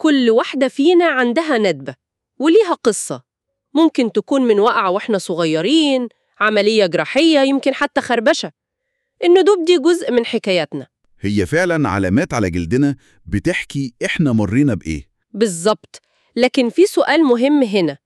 كل واحدة فينا عندها ندبة وليها قصة ممكن تكون من وقعة وإحنا صغيرين عملية جراحية يمكن حتى خربشة الندوب دي جزء من حكاياتنا هي فعلا علامات على جلدنا بتحكي إحنا مرينا بإيه بالظبط لكن في سؤال مهم هنا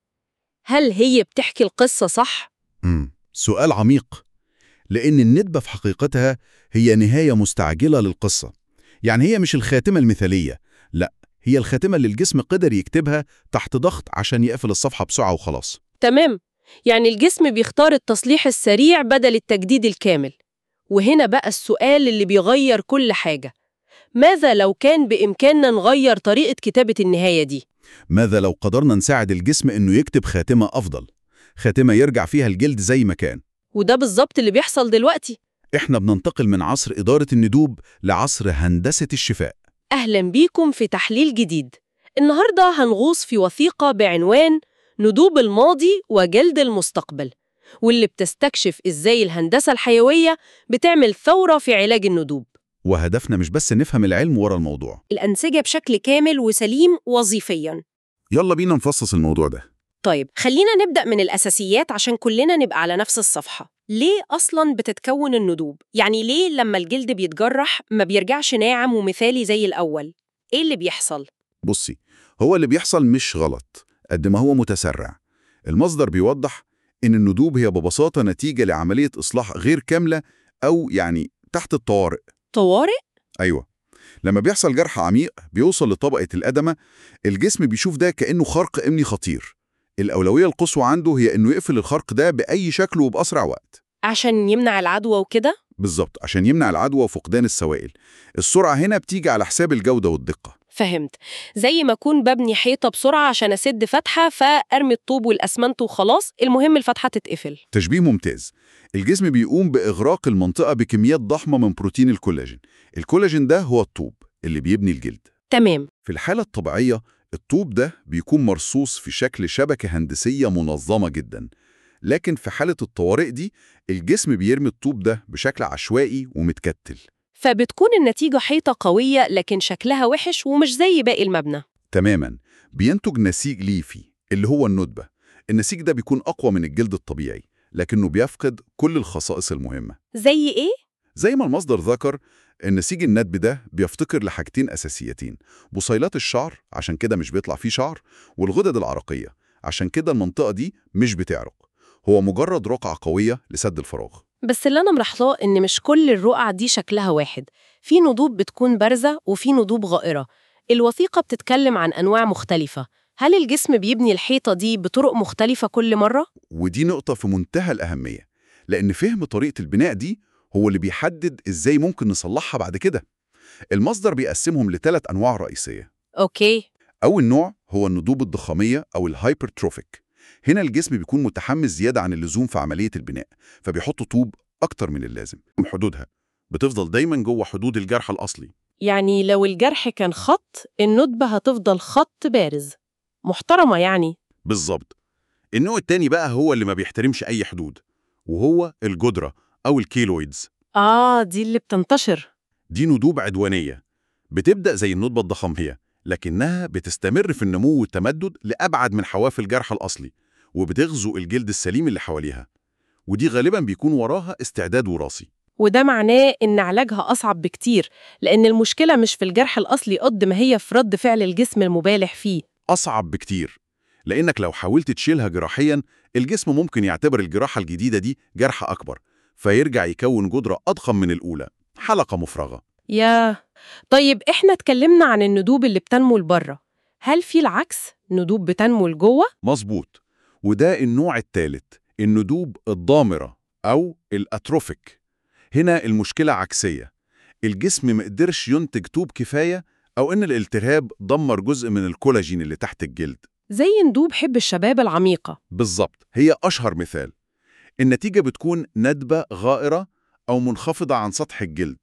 هل هي بتحكي القصة صح؟ مم. سؤال عميق لأن الندبة في حقيقتها هي نهاية مستعجلة للقصة يعني هي مش الخاتمة المثالية لا هي الخاتمة اللي الجسم قدر يكتبها تحت ضغط عشان يقفل الصفحة بسرعة وخلاص تمام يعني الجسم بيختار التصليح السريع بدل التجديد الكامل وهنا بقى السؤال اللي بيغير كل حاجة ماذا لو كان بإمكاننا نغير طريقة كتابة النهاية دي؟ ماذا لو قدرنا نساعد الجسم إنه يكتب خاتمة أفضل خاتمة يرجع فيها الجلد زي ما كان وده بالظبط اللي بيحصل دلوقتي إحنا بننتقل من عصر إدارة الندوب لعصر هندسة الشفاء أهلا بيكم في تحليل جديد النهاردة هنغوص في وثيقة بعنوان ندوب الماضي وجلد المستقبل واللي بتستكشف إزاي الهندسة الحيوية بتعمل ثورة في علاج الندوب وهدفنا مش بس نفهم العلم ورا الموضوع الأنسجة بشكل كامل وسليم وظيفياً يلا بينا نفصص الموضوع ده طيب خلينا نبدأ من الأساسيات عشان كلنا نبقى على نفس الصفحة ليه أصلاً بتتكون الندوب؟ يعني ليه لما الجلد بيتجرح ما بيرجعش ناعم ومثالي زي الأول؟ إيه اللي بيحصل؟ بصي هو اللي بيحصل مش غلط قد ما هو متسرع المصدر بيوضح إن الندوب هي ببساطة نتيجة لعملية إصلاح غير كاملة أو يعني تحت الطوارئ طوارئ؟ أيوة لما بيحصل جرح عميق بيوصل لطبقة الأدمة الجسم بيشوف ده كأنه خرق إمني خطير الأولوية القصوى عنده هي إنه يقفل الخرق ده بأي شكل وبأسرع وقت عشان يمنع العدوى وكده؟ بالظبط عشان يمنع العدوى وفقدان السوائل السرعة هنا بتيجي على حساب الجودة والدقة فهمت زي ما أكون ببني حيطة بسرعة عشان أسد فتحة فأرمي الطوب والأسمنت وخلاص المهم الفتحة تتقفل تشبيه ممتاز الجسم بيقوم بإغراق المنطقة بكميات ضخمة من بروتين الكولاجين الكولاجين ده هو الطوب اللي بيبني الجلد تمام في الحالة الطبيعية الطوب ده بيكون مرصوص في شكل شبكة هندسية منظمة جدا لكن في حالة الطوارئ دي الجسم بيرمي الطوب ده بشكل عشوائي ومتكتل فبتكون النتيجة حيطة قوية لكن شكلها وحش ومش زي باقي المبنى تماما بينتج نسيج ليفي اللي هو الندبة النسيج ده بيكون أقوى من الجلد الطبيعي لكنه بيفقد كل الخصائص المهمة زي إيه؟ زي ما المصدر ذكر النسيج الندب ده بيفتقر لحاجتين أساسيتين بصيلات الشعر عشان كده مش بيطلع فيه شعر والغدد العرقية عشان كده المنطقة دي مش بتعرق هو مجرد رقعة قوية لسد الفراغ بس اللي أنا ملاحظاه إن مش كل الرقع دي شكلها واحد في ندوب بتكون بارزة وفي ندوب غائرة الوثيقة بتتكلم عن أنواع مختلفة هل الجسم بيبني الحيطة دي بطرق مختلفة كل مرة؟ ودي نقطة في منتهى الأهمية لأن فهم طريقة البناء دي هو اللي بيحدد إزاي ممكن نصلحها بعد كده المصدر بيقسمهم لثلاث أنواع رئيسية أوكي أول نوع هو الندوب الضخامية أو الهايبرتروفيك هنا الجسم بيكون متحمس زيادة عن اللزوم في عملية البناء فبيحط طوب أكتر من اللازم حدودها بتفضل دايما جوه حدود الجرح الأصلي يعني لو الجرح كان خط الندبة هتفضل خط بارز محترمة يعني بالظبط النوع التاني بقى هو اللي ما بيحترمش أي حدود وهو الجدرة أو الكيلويدز آه دي اللي بتنتشر دي ندوب عدوانية بتبدأ زي الندبة الضخامية لكنها بتستمر في النمو والتمدد لأبعد من حواف الجرح الأصلي وبتغزو الجلد السليم اللي حواليها ودي غالبا بيكون وراها استعداد وراثي وده معناه إن علاجها أصعب بكتير لأن المشكلة مش في الجرح الأصلي قد ما هي في رد فعل الجسم المبالغ فيه أصعب بكتير لأنك لو حاولت تشيلها جراحيا الجسم ممكن يعتبر الجراحة الجديدة دي جرح أكبر فيرجع يكون جدرة أضخم من الأولى حلقة مفرغة ياه طيب إحنا اتكلمنا عن الندوب اللي بتنمو لبره هل في العكس ندوب بتنمو لجوه؟ مظبوط وده النوع الثالث الندوب الضامرة أو الأتروفيك هنا المشكلة عكسية الجسم مقدرش ينتج طوب كفاية أو إن الالتهاب دمر جزء من الكولاجين اللي تحت الجلد زي ندوب حب الشباب العميقة بالظبط هي أشهر مثال النتيجة بتكون ندبة غائرة أو منخفضة عن سطح الجلد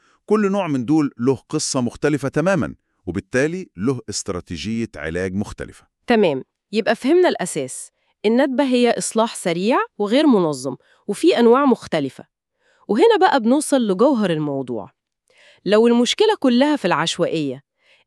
كل نوع من دول له قصة مختلفة تماماً وبالتالي له استراتيجية علاج مختلفة تمام يبقى فهمنا الأساس الندبة هي إصلاح سريع وغير منظم وفي أنواع مختلفة وهنا بقى بنوصل لجوهر الموضوع لو المشكلة كلها في العشوائية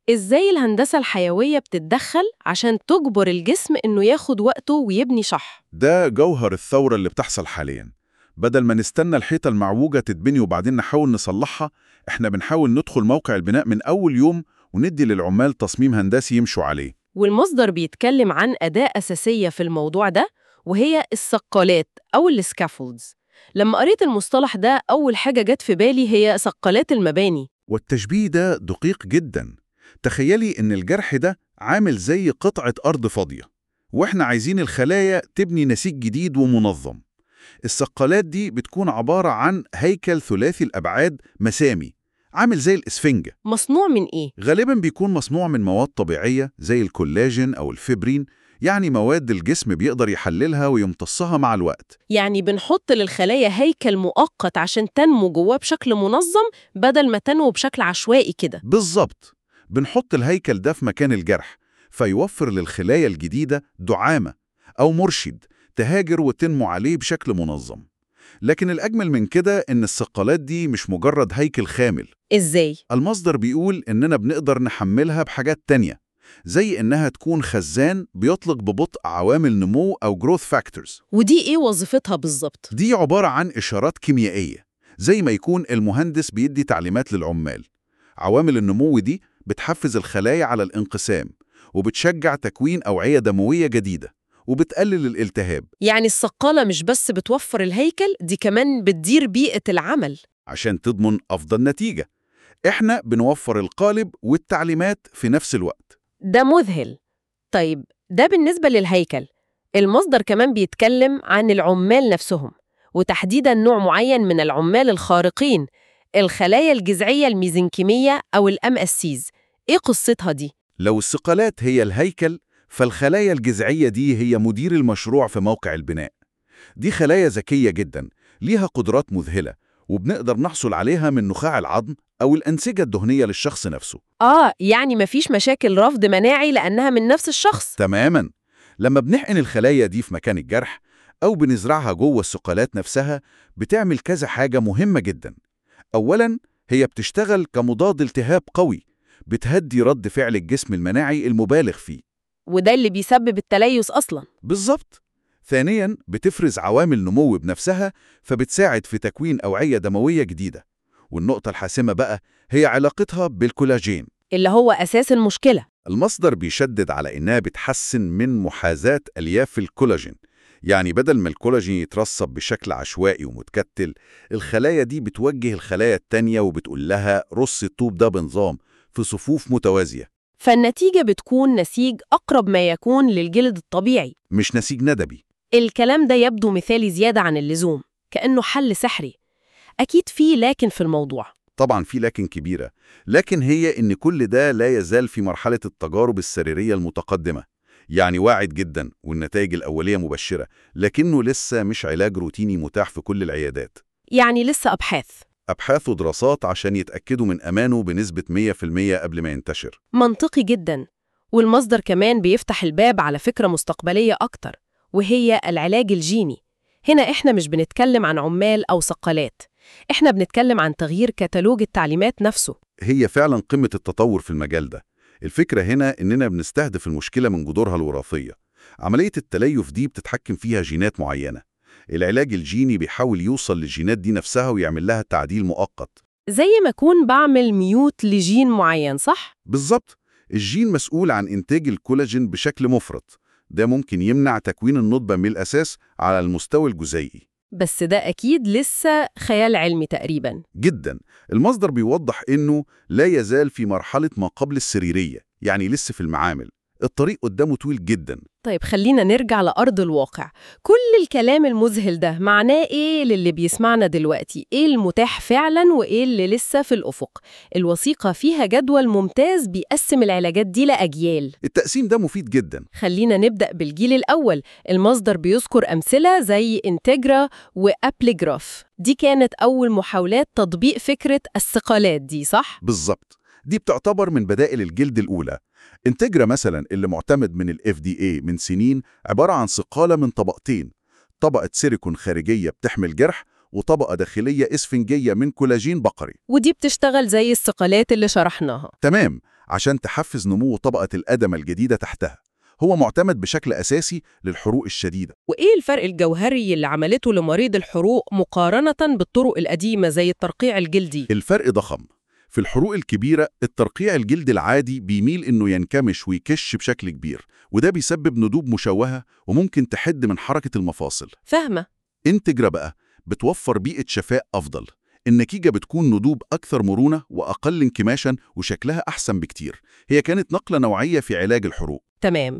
إزاي الهندسة الحيوية بتتدخل عشان تجبر الجسم إنه ياخد وقته ويبني صح ده جوهر الثورة اللي بتحصل حاليا بدل ما نستنى الحيطة المعوجة تتبني وبعدين نحاول نصلحها احنا بنحاول ندخل موقع البناء من أول يوم وندي للعمال تصميم هندسي يمشوا عليه والمصدر بيتكلم عن أداة أساسية في الموضوع ده وهي الصقالات أو السكافولدز لما قريت المصطلح ده أول حاجة جت في بالي هي صقالات المباني والتشبيه ده دقيق جدا تخيلي ان الجرح ده عامل زي قطعة أرض فاضية واحنا عايزين الخلايا تبني نسيج جديد ومنظم الصقالات دي بتكون عبارة عن هيكل ثلاثي الأبعاد مسامي عامل زي الإسفنجة مصنوع من إيه؟ غالبا بيكون مصنوع من مواد طبيعية زي الكولاجين أو الفبرين يعني مواد الجسم بيقدر يحللها ويمتصها مع الوقت يعني بنحط للخلايا هيكل مؤقت عشان تنمو جواه بشكل منظم بدل ما تنمو بشكل عشوائي كده بالظبط بنحط الهيكل ده في مكان الجرح فيوفر للخلايا الجديدة دعامة أو مرشد تهاجر وتنمو عليه بشكل منظم لكن الأجمل من كده إن الصقالات دي مش مجرد هيكل خامل إزاي؟ المصدر بيقول إننا بنقدر نحملها بحاجات تانية زي إنها تكون خزان بيطلق ببطء عوامل نمو أو growth factors ودي إيه وظيفتها بالظبط؟ دي عبارة عن إشارات كيميائية زي ما يكون المهندس بيدي تعليمات للعمال عوامل النمو دي بتحفز الخلايا على الانقسام وبتشجع تكوين أوعية دموية جديدة وبتقلل الالتهاب يعني الصقالة مش بس بتوفر الهيكل دي كمان بتدير بيئة العمل عشان تضمن أفضل نتيجة إحنا بنوفر القالب والتعليمات في نفس الوقت ده مذهل طيب ده بالنسبة للهيكل المصدر كمان بيتكلم عن العمال نفسهم وتحديدا نوع معين من العمال الخارقين الخلايا الجذعية الميزنكيمية أو الام اسيز إيه قصتها دي؟ لو الصقالات هي الهيكل فالخلايا الجذعية دي هي مدير المشروع في موقع البناء دي خلايا ذكية جدا ليها قدرات مذهلة وبنقدر نحصل عليها من نخاع العظم أو الأنسجة الدهنية للشخص نفسه آه يعني مفيش مشاكل رفض مناعي لأنها من نفس الشخص تماما لما بنحقن الخلايا دي في مكان الجرح أو بنزرعها جوه الصقالات نفسها بتعمل كذا حاجة مهمة جدا أولا هي بتشتغل كمضاد التهاب قوي بتهدي رد فعل الجسم المناعي المبالغ فيه وده اللي بيسبب التليس أصلا بالظبط ثانيا بتفرز عوامل نمو بنفسها فبتساعد في تكوين أوعية دموية جديدة والنقطة الحاسمة بقى هي علاقتها بالكولاجين اللي هو أساس المشكلة المصدر بيشدد على إنها بتحسن من محاذاة ألياف الكولاجين يعني بدل ما الكولاجين يترسب بشكل عشوائي ومتكتل الخلايا دي بتوجه الخلايا التانية وبتقول لها رص الطوب ده بنظام في صفوف متوازية فالنتيجة بتكون نسيج أقرب ما يكون للجلد الطبيعي مش نسيج ندبي الكلام ده يبدو مثالي زيادة عن اللزوم كأنه حل سحري أكيد فيه لكن في الموضوع طبعا في لكن كبيرة لكن هي إن كل ده لا يزال في مرحلة التجارب السريرية المتقدمة يعني واعد جدا والنتائج الأولية مبشرة لكنه لسه مش علاج روتيني متاح في كل العيادات يعني لسه أبحاث أبحاث ودراسات عشان يتأكدوا من أمانه بنسبة 100% قبل ما ينتشر منطقي جدا والمصدر كمان بيفتح الباب على فكرة مستقبلية أكتر وهي العلاج الجيني هنا إحنا مش بنتكلم عن عمال أو صقالات إحنا بنتكلم عن تغيير كتالوج التعليمات نفسه هي فعلا قمة التطور في المجال ده الفكرة هنا إننا بنستهدف المشكلة من جذورها الوراثية عملية التليف دي بتتحكم فيها جينات معينة العلاج الجيني بيحاول يوصل للجينات دي نفسها ويعمل لها تعديل مؤقت زي ما أكون بعمل ميوت لجين معين صح؟ بالظبط الجين مسؤول عن إنتاج الكولاجين بشكل مفرط ده ممكن يمنع تكوين النطبة من الأساس على المستوى الجزيئي بس ده أكيد لسه خيال علمي تقريبا جدا المصدر بيوضح إنه لا يزال في مرحلة ما قبل السريرية يعني لسه في المعامل الطريق قدامه طويل جدا طيب خلينا نرجع لأرض الواقع كل الكلام المذهل ده معناه إيه للي بيسمعنا دلوقتي؟ إيه المتاح فعلا وإيه اللي لسه في الأفق؟ الوثيقة فيها جدول ممتاز بيقسم العلاجات دي لأجيال التقسيم ده مفيد جدا خلينا نبدأ بالجيل الأول المصدر بيذكر أمثلة زي انتجرا وأبليجراف دي كانت أول محاولات تطبيق فكرة الثقالات دي صح؟ بالظبط دي بتعتبر من بدائل الجلد الأولى انتجرا مثلا اللي معتمد من ال FDA من سنين عبارة عن صقالة من طبقتين طبقة سيليكون خارجية بتحمل جرح وطبقة داخلية إسفنجية من كولاجين بقري ودي بتشتغل زي الثقالات اللي شرحناها تمام عشان تحفز نمو طبقة الأدمة الجديدة تحتها هو معتمد بشكل أساسي للحروق الشديدة وإيه الفرق الجوهري اللي عملته لمريض الحروق مقارنة بالطرق القديمة زي الترقيع الجلدي؟ الفرق ضخم في الحروق الكبيرة الترقيع الجلد العادي بيميل إنه ينكمش ويكش بشكل كبير وده بيسبب ندوب مشوهة وممكن تحد من حركة المفاصل فاهمة انتجرا بقى بتوفر بيئة شفاء أفضل النتيجة بتكون ندوب أكثر مرونة وأقل انكماشا وشكلها أحسن بكتير هي كانت نقلة نوعية في علاج الحروق تمام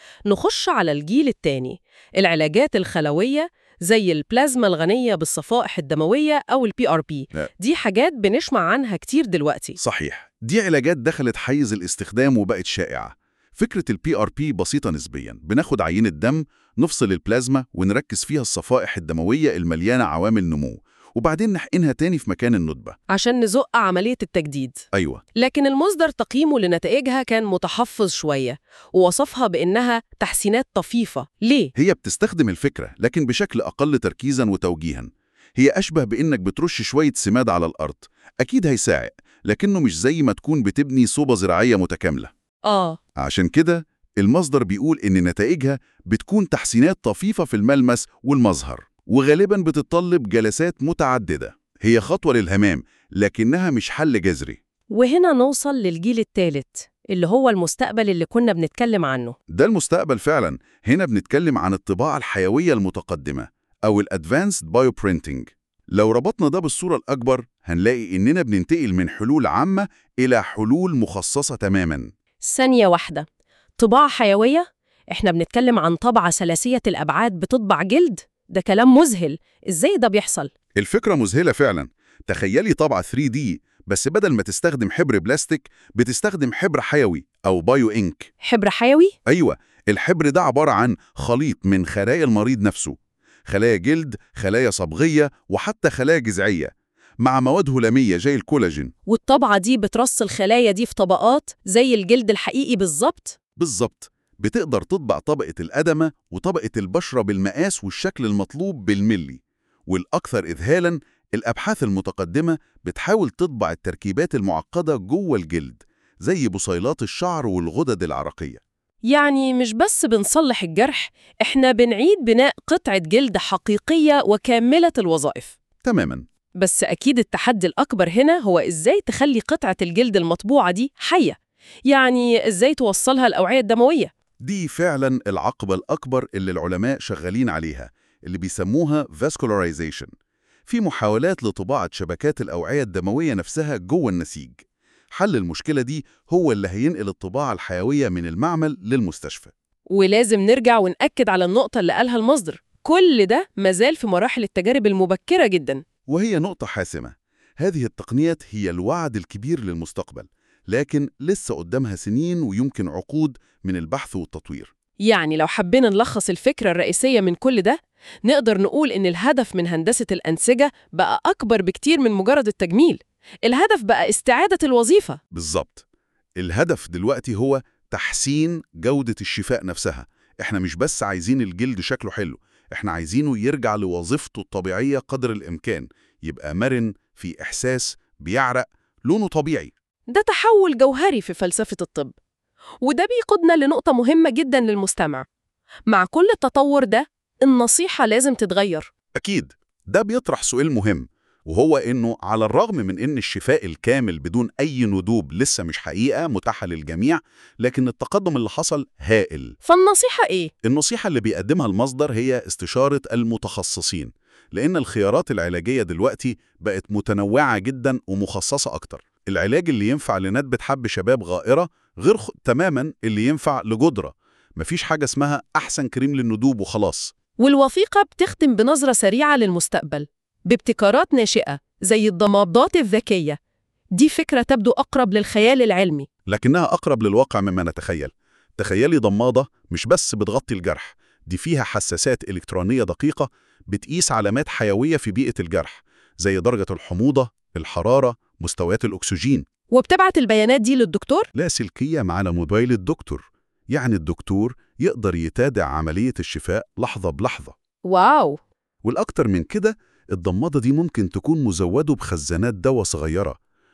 نخش على الجيل الثاني العلاجات الخلوية زي البلازما الغنية بالصفائح الدموية أو البي ار بي لا. دي حاجات بنسمع عنها كتير دلوقتي صحيح دي علاجات دخلت حيز الاستخدام وبقت شائعة فكرة البي ار بي بسيطة نسبيا بناخد عينة دم نفصل البلازما ونركز فيها الصفائح الدموية المليانة عوامل نمو وبعدين نحقنها تاني في مكان الندبة عشان نزق عملية التجديد أيوة لكن المصدر تقييمه لنتائجها كان متحفظ شوية ووصفها بإنها تحسينات طفيفة ليه؟ هي بتستخدم الفكرة لكن بشكل أقل تركيزا وتوجيها هي أشبه بإنك بترش شوية سماد على الأرض أكيد هيساعق لكنه مش زي ما تكون بتبني صوبة زراعية متكاملة آه عشان كده المصدر بيقول إن نتائجها بتكون تحسينات طفيفة في الملمس والمظهر وغالبا بتتطلب جلسات متعددة هي خطوة للهمام لكنها مش حل جذري وهنا نوصل للجيل الثالث اللي هو المستقبل اللي كنا بنتكلم عنه ده المستقبل فعلا هنا بنتكلم عن الطباعة الحيوية المتقدمة أو ال Advanced Bioprinting لو ربطنا ده بالصورة الأكبر هنلاقي إننا بننتقل من حلول عامة إلى حلول مخصصة تماما ثانية واحدة طباعة حيوية؟ إحنا بنتكلم عن طبعة ثلاثية الأبعاد بتطبع جلد؟ ده كلام مذهل إزاي ده بيحصل؟ الفكرة مذهلة فعلا تخيلي طبعة 3D بس بدل ما تستخدم حبر بلاستيك بتستخدم حبر حيوي أو بايو إنك حبر حيوي؟ أيوة الحبر ده عبارة عن خليط من خلايا المريض نفسه خلايا جلد، خلايا صبغية وحتى خلايا جذعية مع مواد هلامية زي الكولاجين والطبعة دي بترص الخلايا دي في طبقات زي الجلد الحقيقي بالظبط؟ بالظبط بتقدر تطبع طبقة الأدمة وطبقة البشرة بالمقاس والشكل المطلوب بالملي والأكثر إذهالاً الأبحاث المتقدمة بتحاول تطبع التركيبات المعقدة جوه الجلد زي بصيلات الشعر والغدد العرقية يعني مش بس بنصلح الجرح إحنا بنعيد بناء قطعة جلد حقيقية وكاملة الوظائف تماماً بس أكيد التحدي الأكبر هنا هو إزاي تخلي قطعة الجلد المطبوعة دي حية يعني إزاي توصلها الأوعية الدموية دي فعلاً العقبة الأكبر اللي العلماء شغالين عليها اللي بيسموها vascularization في محاولات لطباعة شبكات الأوعية الدموية نفسها جوه النسيج حل المشكلة دي هو اللي هينقل الطباعة الحيوية من المعمل للمستشفى ولازم نرجع ونأكد على النقطة اللي قالها المصدر كل ده مازال في مراحل التجارب المبكرة جدا وهي نقطة حاسمة هذه التقنيات هي الوعد الكبير للمستقبل لكن لسه قدامها سنين ويمكن عقود من البحث والتطوير يعني لو حبينا نلخص الفكرة الرئيسية من كل ده نقدر نقول إن الهدف من هندسة الأنسجة بقى أكبر بكتير من مجرد التجميل الهدف بقى استعادة الوظيفة بالظبط الهدف دلوقتي هو تحسين جودة الشفاء نفسها احنا مش بس عايزين الجلد شكله حلو احنا عايزينه يرجع لوظيفته الطبيعية قدر الإمكان يبقى مرن في إحساس بيعرق لونه طبيعي ده تحول جوهري في فلسفة الطب وده بيقودنا لنقطة مهمة جدا للمستمع مع كل التطور ده النصيحة لازم تتغير أكيد ده بيطرح سؤال مهم وهو إنه على الرغم من إن الشفاء الكامل بدون أي ندوب لسه مش حقيقة متاحة للجميع لكن التقدم اللي حصل هائل فالنصيحة إيه؟ النصيحة اللي بيقدمها المصدر هي استشارة المتخصصين لأن الخيارات العلاجية دلوقتي بقت متنوعة جدا ومخصصة أكتر العلاج اللي ينفع لندبة حب شباب غائرة غير خ... تماما اللي ينفع لجدرة مفيش حاجة اسمها أحسن كريم للندوب وخلاص والوثيقة بتختم بنظرة سريعة للمستقبل بابتكارات ناشئة زي الضمادات الذكية دي فكرة تبدو أقرب للخيال العلمي لكنها أقرب للواقع مما نتخيل تخيلي ضمادة مش بس بتغطي الجرح دي فيها حساسات إلكترونية دقيقة بتقيس علامات حيوية في بيئة الجرح زي درجة الحموضة، الحرارة، مستويات الأكسجين وبتبعت البيانات دي للدكتور لاسلكية معنا موبايل الدكتور يعني الدكتور يقدر يتابع عملية الشفاء لحظة بلحظة واو والأكتر من كده الضمادة دي ممكن تكون مزودة بخزانات دواء صغيرة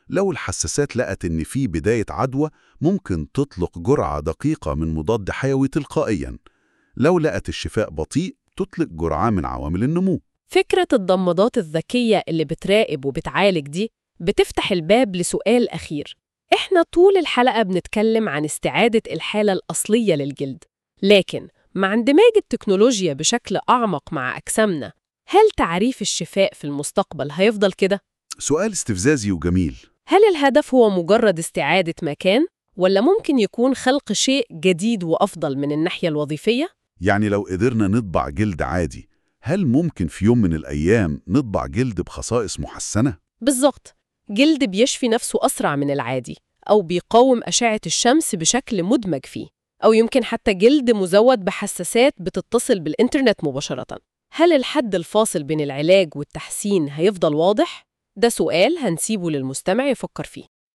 لو الحساسات لقت إن في بداية عدوى ممكن تطلق جرعة دقيقة من مضاد حيوي تلقائياً لو لقت الشفاء بطيء تطلق جرعة من عوامل النمو فكرة الضمادات الذكية اللي بتراقب وبتعالج دي بتفتح الباب لسؤال أخير إحنا طول الحلقة بنتكلم عن استعادة الحالة الأصلية للجلد لكن مع اندماج التكنولوجيا بشكل أعمق مع أجسامنا هل تعريف الشفاء في المستقبل هيفضل كده؟ سؤال استفزازي وجميل هل الهدف هو مجرد استعادة مكان؟ ولا ممكن يكون خلق شيء جديد وأفضل من الناحية الوظيفية؟ يعني لو قدرنا نطبع جلد عادي هل ممكن في يوم من الأيام نطبع جلد بخصائص محسنة؟ بالظبط جلد بيشفي نفسه أسرع من العادي أو بيقاوم أشعة الشمس بشكل مدمج فيه أو يمكن حتى جلد مزود بحساسات بتتصل بالإنترنت مباشرة هل الحد الفاصل بين العلاج والتحسين هيفضل واضح؟ ده سؤال هنسيبه للمستمع يفكر فيه